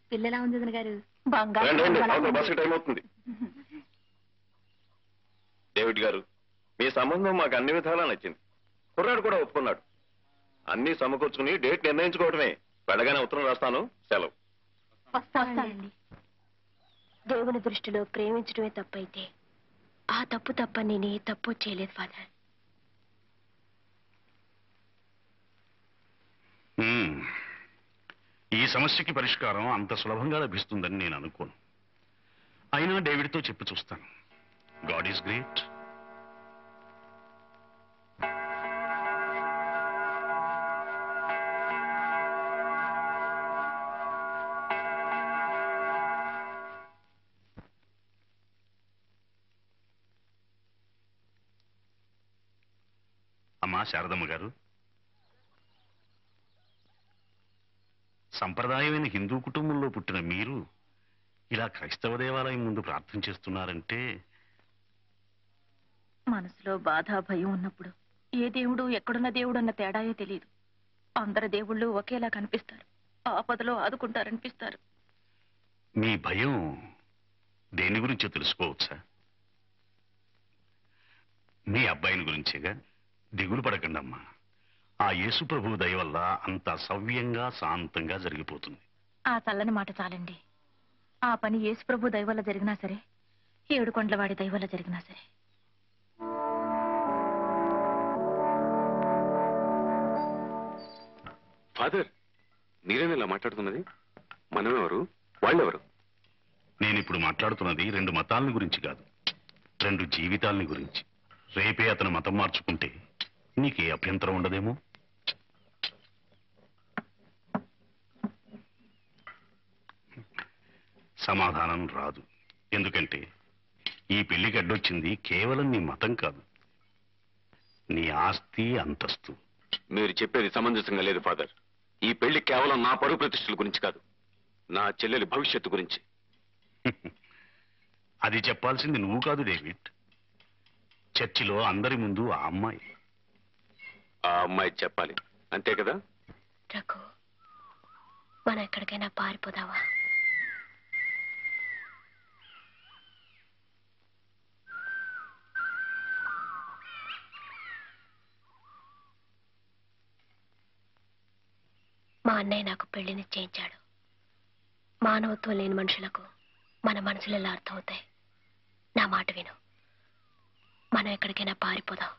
పిల్లలా ఉంది వదిన గారు రండి రండి అవతల బస్సు టైం అవుతుంది డేవిడ్ గారు మీ సంబంధం మాకు అన్ని విధాలా నచ్చింది కుర్రాడు కూడా ఒప్పుకున్నాడు అన్ని సమకూర్చుకుని డేట్ నిర్ణయించుకోవడమే వెళ్ళగానే ఉత్తరం రాస్తాను సెలవు వస్తానండి దేవుని దృష్టిలో ప్రేమించడమే తప్పైతే ఆ తప్పు తప్ప నేను ఏ తప్పు చేయలేదు ఫాదర్ హ్మ్. ఈ సమస్యకి పరిష్కారం అంత సులభంగా లభిస్తుందని నేను అనుకోను అయినా డేవిడ్తో చెప్పి చూస్తాను గాడ్ ఈజ్ గ్రేట్ అమ్మా శారదమ్మ గారు సంప్రదాయమైన హిందూ కుటుంబంలో పుట్టిన మీరు ఇలా క్రైస్తవ దేవాలయం ముందు ప్రార్థన చేస్తున్నారంటే మనసులో బాధ భయం ఉన్నప్పుడు ఏ దేవుడు ఎక్కడున్న దేవుడు అన్న తేడాయో తెలియదు అందరు దేవుళ్ళు ఒకేలా కనిపిస్తారు ఆపదలో ఆదుకుంటారనిపిస్తారు మీ భయం దేని గురించో తెలుసుకోవచ్చా మీ అబ్బాయిని గురించేగా దిగులు పడకండి అమ్మా ఆ యేసు ప్రభు దయ వల్ల అంత సవ్యంగా శాంతంగా జరిగిపోతుంది ఆ చల్లని మాట చాలండి ఆ పని యేసుప్రభు దయవల్ల జరిగినా సరే ఏడు కొండలవాడి దయవల్ల జరిగినా సరే ఫాదర్ మీరేనా ఇలా మాట్లాడుతున్నది మనమెవరు వాళ్ళెవరు నేను ఇప్పుడు మాట్లాడుతున్నది రెండు మతాలని గురించి కాదు రెండు జీవితాలని గురించి రేపే అతను మతం మార్చుకుంటే నీకే అభ్యంతరం ఉండదేమో సమాధానం రాదు ఎందుకంటే ఈ పెళ్లికి అడ్డొచ్చింది కేవలం నీ మతం కాదు నీ ఆస్తి అంతస్తు మీరు చెప్పేది సమంజసంగా లేదు ఫాదర్ ఈ పెళ్లి కేవలం నా పరువు ప్రతిష్టల గురించి కాదు నా చెల్లెలి భవిష్యత్తు గురించి అది చెప్పాల్సింది నువ్వు కాదు డేవిడ్ చర్చిలో అందరి ముందు ఆ అమ్మాయి ఆ అమ్మాయి చెప్పాలి అంతే కదా రఘు మనం ఎక్కడికైనా పారిపోదావా మా అన్నయ్య నాకు పెళ్లి నిశ్చయించాడు మానవత్వం లేని మనుషులకు మన మనసులు ఎలా అర్థమవుతాయి నా మాట విను మనం ఎక్కడికైనా పారిపోదాం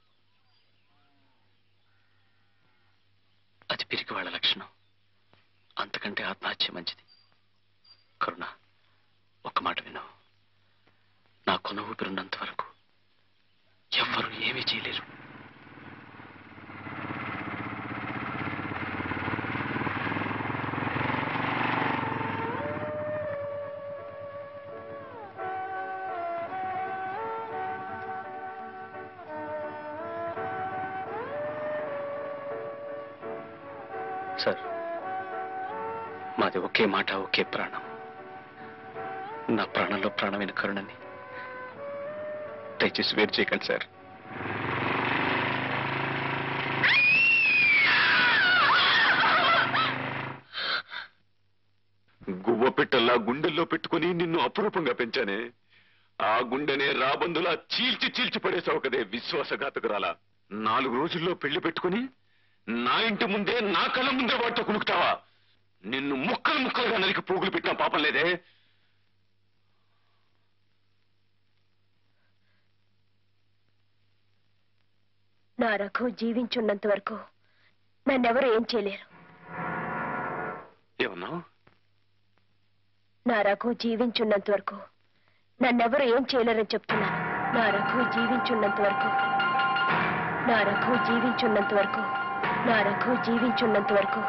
అది పిరికి వాళ్ళ లక్షణం అంతకంటే ఆత్మహత్య మంచిది కరుణ ఒక్క మాట విను నా కొన ఊపిరున్నంత వరకు ఎవ్వరూ ఏమీ చేయలేరు సార్ మాది ఒకే మాట ఒకే ప్రాణం నా ప్రాణంలో ప్రాణమైన కరుణని దయచేసి వేరు చేయకండి సార్ గువ్వ పెట్టల్లా గుండెల్లో పెట్టుకుని నిన్ను అపురూపంగా పెంచానే ఆ గుండెనే రాబందులా చీల్చి చీల్చి పడేసావు కదే విశ్వాసఘాతకురాలా నాలుగు రోజుల్లో పెళ్లి పెట్టుకుని నా ఇంటి ముందే నా కళ్ళ ముందే వాటితో కునుకుతావా నిన్ను ముక్కలు ముక్కలుగా నరికి పోగులు పెట్టిన పాపం లేదే నా రఘు జీవించున్నంత వరకు నన్నెవరు ఏం చేయలేరు ఏమన్నావు నా రఘు జీవించున్నంత వరకు నన్నెవరు ఏం చేయలేరని చెప్తున్నాను నా రఘు జీవించున్నంత వరకు నా రఘు జీవించున్నంత వరకు నా రఘు జీవించున్నంత వరకు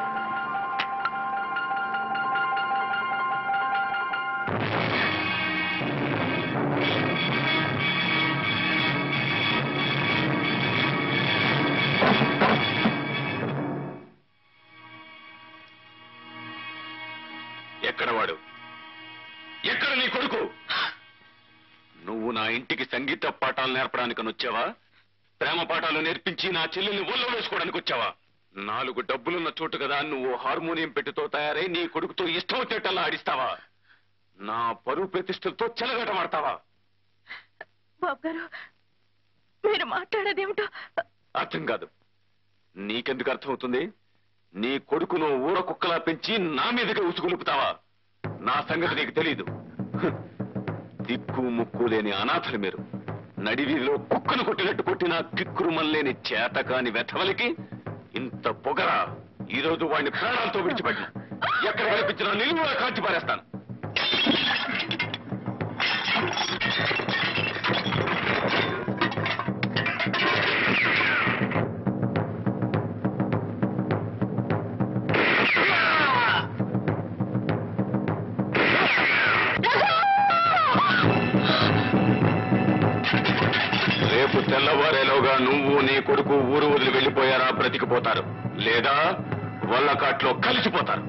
ఎక్కడ వాడు ఎక్కడ నీ కొడుకు నువ్వు నా ఇంటికి సంగీత పాఠాలు నేర్పడానికి వచ్చావా ప్రేమ పాఠాలు నేర్పించి నా చెల్లెల్ని ఒళ్ళో వేసుకోవడానికి వచ్చావా నాలుగు డబ్బులున్న చోటు కదా నువ్వు హార్మోనియం పెట్టుతో తయారై నీ కొడుకుతో ఇష్టం వచ్చేటల్లా ఆడిస్తావా నా పరువు ప్రతిష్టలతో చెలగటమాడతావా బాబు గారు మీరు మాట్లాడేదేమిటో అర్థం కాదు నీకెందుకు అర్థమవుతుంది నీ కొడుకును ఊర కుక్కలా పెంచి నా మీదకి ఉసుగులుపుతావా నా సంగతి నీకు తెలీదు హ్. దిక్కు ముక్కు లేని అనాథలు మీరు నడివీధిలో కుక్కను కొట్టినట్టు కొట్టిన కిక్కురు మల్లేని చేతకాని వెధవలికి ఇంత పొగరా ఈ రోజు వాడిని ప్రాణాలతో విడిచిపెట్టిన ఎక్కడ కనిపించినా నిలువులా కాల్చి పారేస్తాను రేపు తెల్లవారేలోగా నువ్వు నీ కొడుకు ఊరు వదిలి వెళ్ళిపోయారా బ్రతికిపోతారు లేదా వల్లకాట్లో కలిసిపోతారు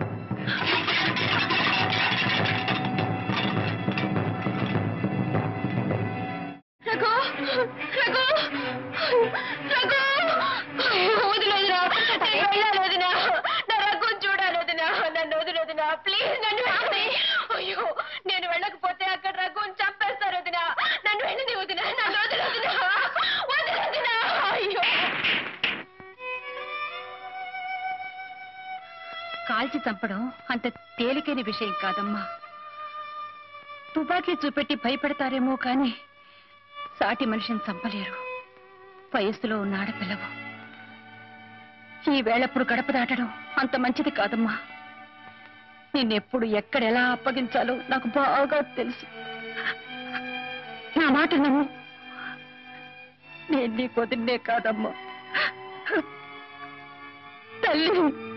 రఘు రఘు రఘు వదిలేదురా నేను వెళ్ళాలి వదినా నా రఘు చూడాలి వదినా నన్ను వదిలేదునా ప్లీజ్ నన్ను వెళ్ళి అయ్యో నేను వెళ్ళకపోతే అక్కడ రఘుని చంపేస్తారు వదినా నన్ను వెళ్ళింది వదినా నన్ను వదిలేదునా వదిలేదునా అయ్యో కాల్చి చంపడం అంత తేలికైన విషయం కాదమ్మా తుపాకీ చూపెట్టి భయపెడతారేమో కానీ సాటి మనిషిని చంపలేరు వయస్సులో ఉన్న ఆడపిల్లవు ఈ వేళప్పుడు గడప దాటడం అంత మంచిది కాదమ్మా నిన్నెప్పుడు ఎక్కడెలా అప్పగించాలో నాకు బాగా తెలుసు నా మాట నమ్ము నేను నీ కొదిన్నే కాదమ్మా తల్లి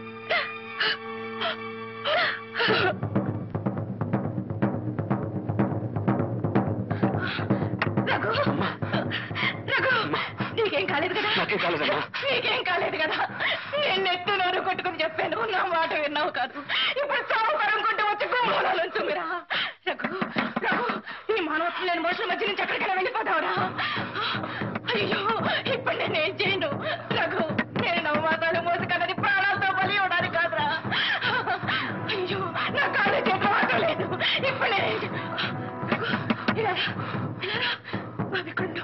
రఘు రఘు నీకేం కాలేదు కదా నాకేం కాలేదమ్మా. నీకేం కాలేదు కదా నేను నెత్తి నోరు కొట్టుకుని చెప్పాను నా మాట విన్నావు కాదు ఇప్పుడు సాగుపరం కొట్టి వచ్చి గోమూలంచుమిరా రఘు రఘు ఈ మానవత్వం లేని మనుషుల మధ్య నుంచి ఎక్కడికైనా వెళ్ళిపోతావురా అయ్యో ఇప్పుడు నేను ఏం చేయను రఘు నేను నవమాసాలు మోసి కన్నది ప్రాణాలతో బలి ఇవ్వడానికి కాదురా అయ్యో నా కాళ్ళు చేతులు మాత్రం లేదు ఇప్పుడు నేను ఏం చే- రఘు, ఇలా రా, ఇలా రా. బాబీ కొండు.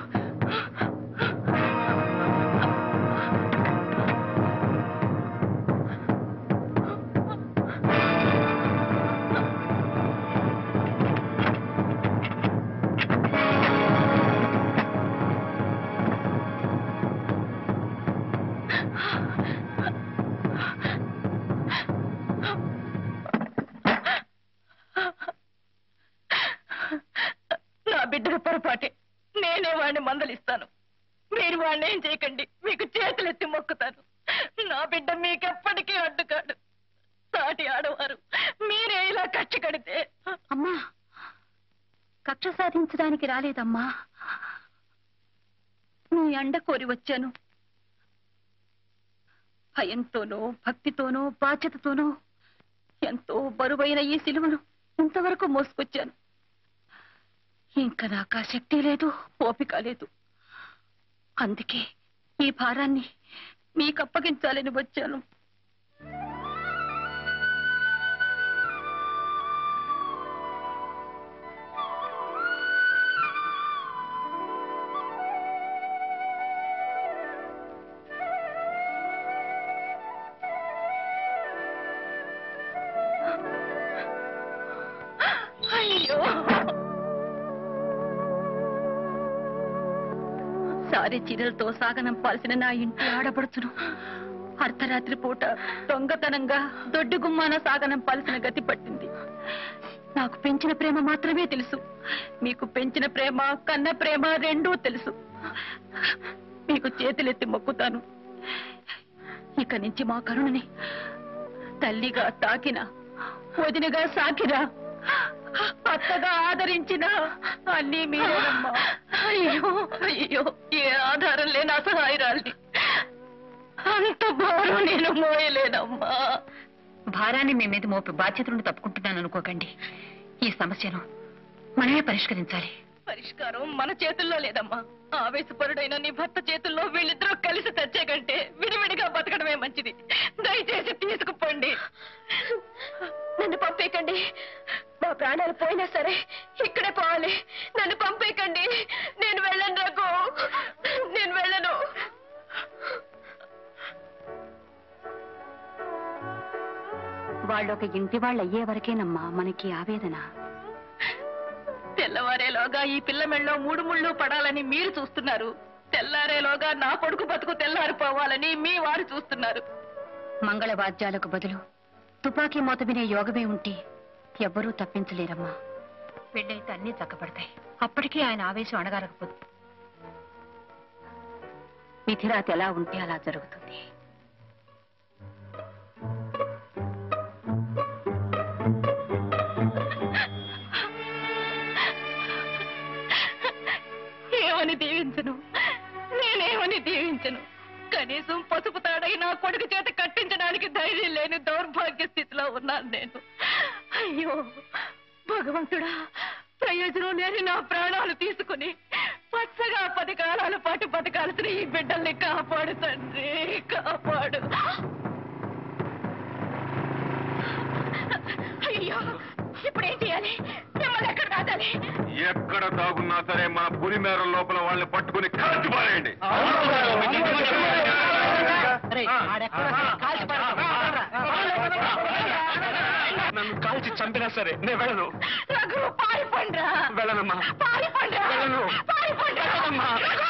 నా బిడ్డల పొరపాటే నేనే వాడిని మందలిస్తాను మీరు వాడిని ఏం చేయకండి మీకు చేతులెత్తి మొక్కుతాను నా బిడ్డ మీకెప్పటికీ అడ్డుకాడు సాటి ఆడవారు మీరే ఇలా కచ్చి కడితే అమ్మా కక్ష సాధించడానికి రాలేదమ్మా నీ అండ కోరి వచ్చాను భయంతోనో భక్తితోనో బాధ్యతతోనో ఎంతో బరువైన ఈ సిలువను ఇంతవరకు మోసుకొచ్చాను ఇంకా నాకు ఆ శక్తి లేదు ఓపిక లేదు అందుకే ఈ భారాన్ని మీకు అప్పగించాలని వచ్చాను అయ్యో సారి చీరలతో సాగనంపాల్సిన నా ఇంటి ఆడపడుచును అర్ధరాత్రి పూట దొంగతనంగా దొడ్డి గుమ్మాన సాగనంపాల్సిన గతి పట్టింది నాకు పెంచిన ప్రేమ మాత్రమే తెలుసు మీకు పెంచిన ప్రేమ కన్న ప్రేమ రెండూ తెలుసు మీకు చేతులెత్తి మొక్కుతాను ఇక నుంచి మా కరుణని తల్లిగా తాకిన వదినగా సాకిన అత్తగా ఆదరించిన అన్నీ మీరేనమ్మా అయ్యో అయ్యో ఏ ఆధారం లేని అసహాయరాల్ని అంత భారం నేను మోయలేనమ్మా భారాన్ని మీ మీద మోపి బాధ్యతలను తప్పుకుంటున్నాను అనుకోకండి ఈ సమస్యను మనమే పరిష్కరించాలి పరిష్కారం మన చేతుల్లో లేదమ్మా ఆవేశపరుడైన నీ భర్త చేతుల్లో వీళ్ళిద్దరూ కలిసి తెచ్చే కంటే విడివిడిగా బతకడమే మంచిది దయచేసి తీసుకుపోండి నన్ను పంపేయకండి నా ప్రాణాలు పోయినా సరే ఇక్కడే పోవాలి నన్ను పంపేయకండి నేను వెళ్ళను రఘు నేను వెళ్ళను వాళ్ళు ఒక ఇంటి వాళ్ళు అయ్యే వరకేనమ్మా మనకి ఆవేదన తెల్లవారేలోగా ఈ పిల్ల మెళ్ళలో మూడు ముళ్ళు పడాలని మీరు చూస్తున్నారు తెల్లారేలోగా నా కొడుకు బతుకు తెల్లారిపోవాలని మీ వారు చూస్తున్నారు మంగళవాద్యాలకు బదులు తుపాకీ మోత వినే యోగమే ఉంటే ఎవ్వరూ తప్పించలేరమ్మా పెళ్ళైతే అన్నీ చక్కబడతాయి అప్పటికీ ఆయన ఆవేశం అణగారకపోదు విధిరాత ఎలా ఉంటే అలా జరుగుతుంది ఏమని దీవించను నేనేమని దీవించను కనీసం పసుపు తాడై నా కొడుకు చేత కట్టించడానికి ధైర్యం లేని దౌర్భాగ్య స్థితిలో ఉన్నాను నేను అయ్యో భగవంతుడా ప్రయోజనం లేని నా ప్రాణాలు తీసుకుని పచ్చగా పది కాలాల పాటు బతకాల్సిన ఈ బిడ్డల్ని కాపాడు తండ్రి కాపాడు అయ్యో ఇప్పుడు ఏం చేయాలి మిమ్మల్ని ఎక్కడ దాదాలి ఎక్కడ దాగున్నా సరే మన పులిమేర లోపల వాళ్ళని పట్టుకుని కాల్చి పారేయండి నన్ను కాల్చి చంపినా సరే నేను వెళ్ళను రఘు పారిపోండ్రా వెళ్ళనమ్మా పారిపోండ్రా వెళ్ళను. పారిపోండ్రా రఘు!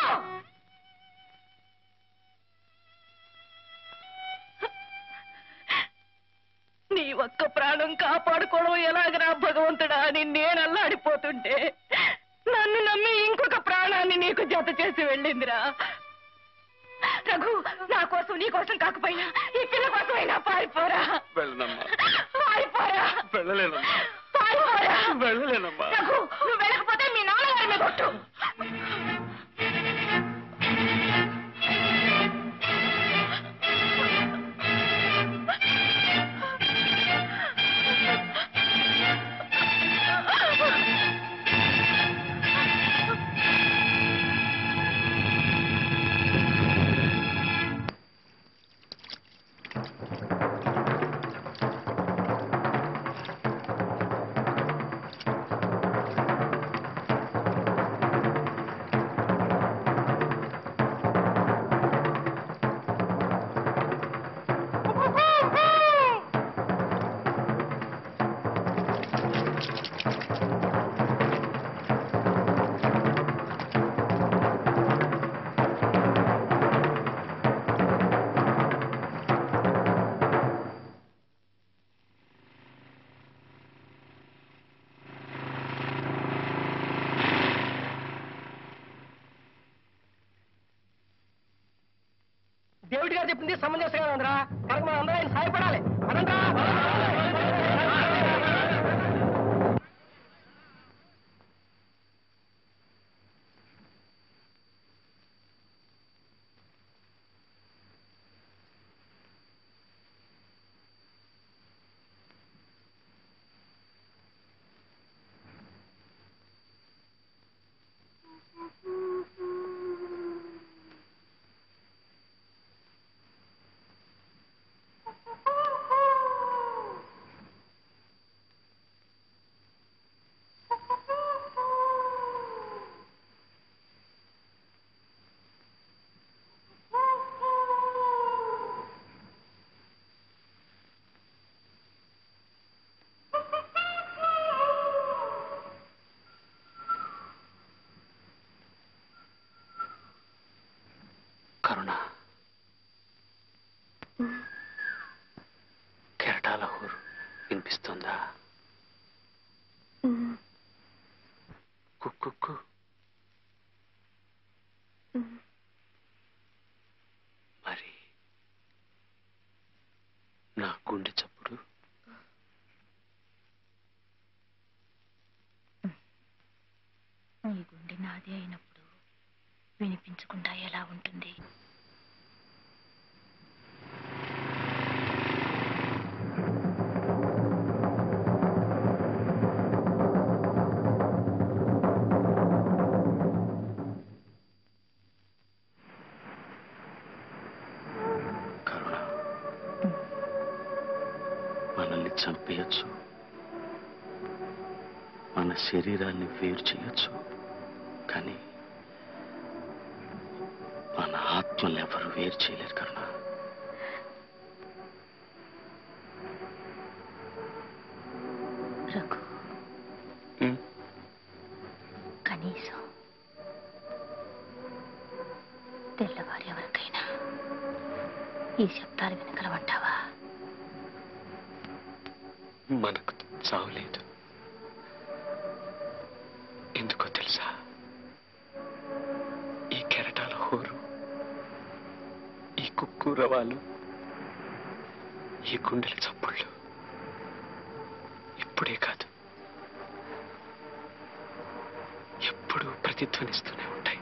నీ ఒక్క ప్రాణం కాపాడుకోవడం ఎలాగరా భగవంతుడా అని నేను అల్లాడిపోతుంటే నన్ను నమ్మి ఇంకొక ప్రాణాన్ని నీకు జత చేసి వెళ్ళిందిరా రఘు నా కోసం నీ కోసం కాకపోయినా ఈ పిల్ల కోసమైనా పారిపోరా వెళ్ళనమ్మా పారిపోరా వెళ్ళలేనమ్మా పారిపోరా వెళ్ళలేనమ్మా రఘు నువ్వు వెళ్ళకపోతే మీ నాన్నగారి మీద కొట్టు దేవుడి గారు చెప్పింది సమంజసంగా ఉందిరా కనుక మనం అందరం ఆయన సాయపడాలి అనంతా కరుణ కెరటాల హోరు వినిపిస్తుందా కుక్కు మరి నా గుండె చప్పుడు నీ గుండె నాది అయినప్పుడు వినిపించకుండా ఎలా ఉంటుంది మన శరీరాన్ని వేరు చేయొచ్చు కానీ మన ఆత్మల్ని ఎవరు వేరు చేయలేరు కరుణ రఘు ఉం? కనీసం తెల్లవారు ఎవరికైనా ఈ శబ్దాలు వినగలవంటావా మనకు చావులేదు ఎందుకో తెలుసా ఈ కెరటాల హోరు ఈ కుక్కు రవాలు ఈ గుండెల చప్పుళ్ళు ఇప్పుడే కాదు ఎప్పుడూ ప్రతిధ్వనిస్తూనే ఉంటాయి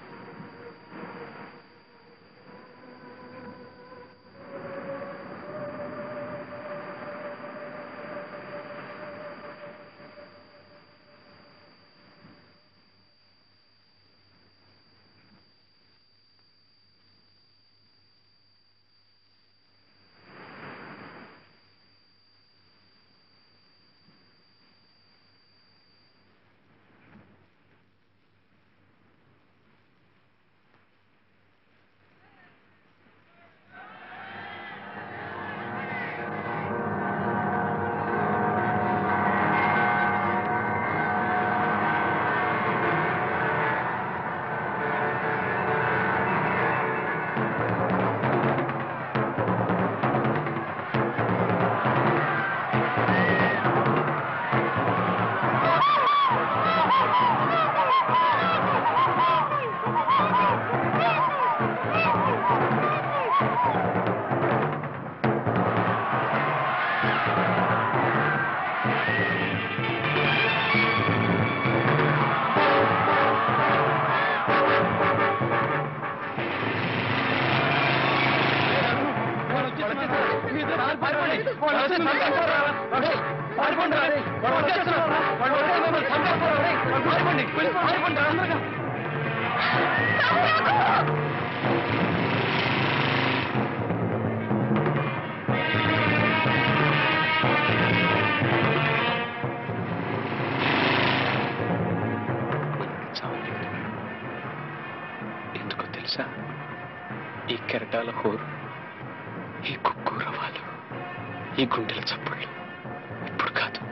మనకు చావలేదు ఎందుకో తెలుసా ఈ కెరటాల హోరు ఈ కుక్కు రవాలు ఈ గుండెల చప్పుళ్ళు ఇప్పుడు కాదు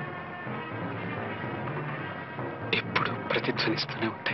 ఎప్పుడు ప్రతిధ్వనిస్తూనే ఉంటాయి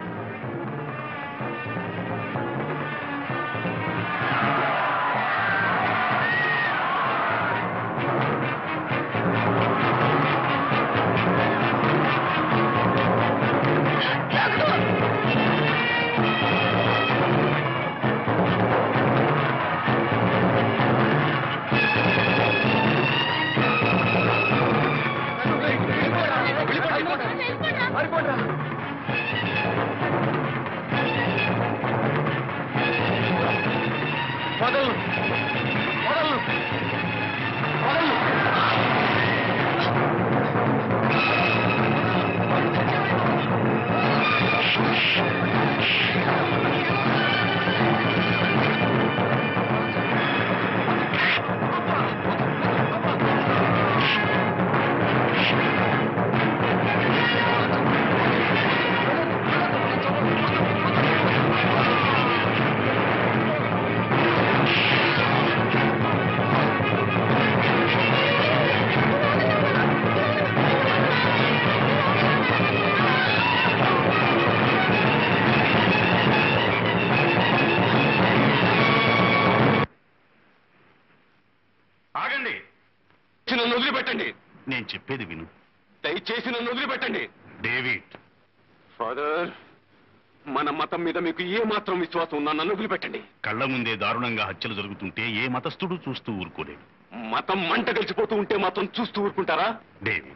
ఆగండి నన్ను వదిలిపెట్టండి నేను చెప్పేది విను దయచేసి నన్ను వదిలిపెట్టండి డేవిడ్ ఫాదర్ మన మతం మీద మీకు ఏ మాత్రం విశ్వాసం ఉన్నా నన్ను వదిలిపెట్టండి కళ్ళ ముందే దారుణంగా హత్యలు జరుగుతుంటే ఏ మతస్థుడు చూస్తూ ఊరుకోలేడు మతం మంట కలిసిపోతూ ఉంటే మాత్రం చూస్తూ ఊరుకుంటారా డేవిడ్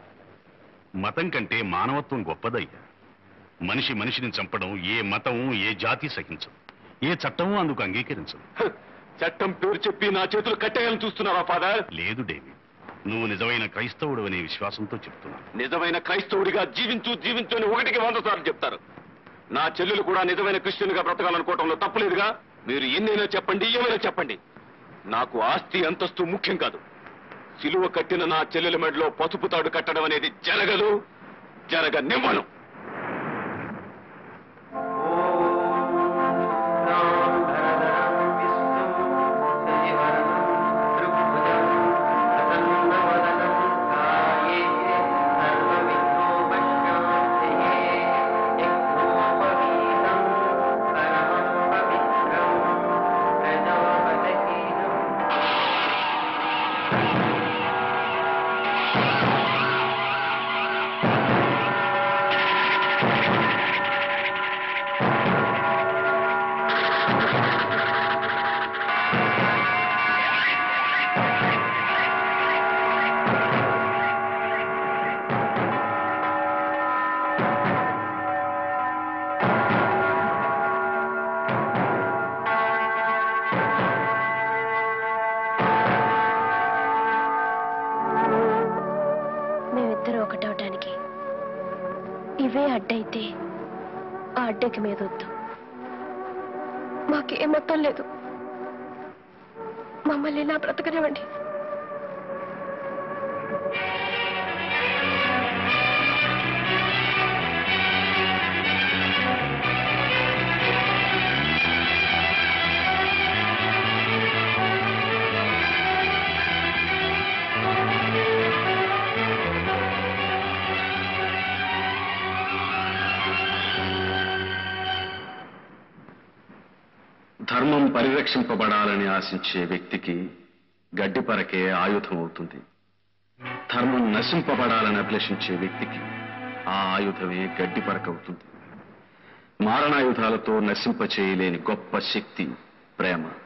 మతం కంటే మానవత్వం గొప్పదయ్యా మనిషి మనిషిని చంపడం ఏ మతం ఏ జాతి సహించదు ఏ చట్టము అందుకు అంగీకరించదు హ, చట్టం పేరు చెప్పి నా చేతులు కట్టేయాలని చూస్తున్నారా ఫాదర్ లేదు డేవిడ్ నువ్వు నిజమైన క్రైస్తవుడు అనే విశ్వాసంతో చెప్తున్నాను నిజమైన క్రైస్తవుడిగా జీవించు జీవించు అని ఒకటికి వంద సార్లు చెప్తారు నా చెల్లెలు కూడా నిజమైన క్రిస్టియన్ గా బ్రతకాలనుకోవటంలో తప్పులేదుగా మీరు ఎన్నైనా చెప్పండి ఏమైనా చెప్పండి నాకు ఆస్తి అంతస్తు ముఖ్యం కాదు సిలువ కట్టిన నా చెల్లెల మెడలో పసుపు తాడు కట్టడం అనేది జరగదు జరగనివ్వను మేమిద్దరం ఒకటవటానికి ఇవే అడ్డైతే ఆ అడ్డకి మీద వద్దు మాకేం మొత్తం లేదు మమ్మల్ని ఇలా బ్రతకనివ్వండి ధర్మం పరిరక్షింపబడాలని ఆశించే వ్యక్తికి గడ్డిపరకే ఆయుధం అవుతుంది ధర్మం నశింపబడాలని అభిలషించే వ్యక్తికి ఆ ఆయుధమే గడ్డిపరక అవుతుంది మారణాయుధాలతో నశింపచేయలేని గొప్ప శక్తి ప్రేమ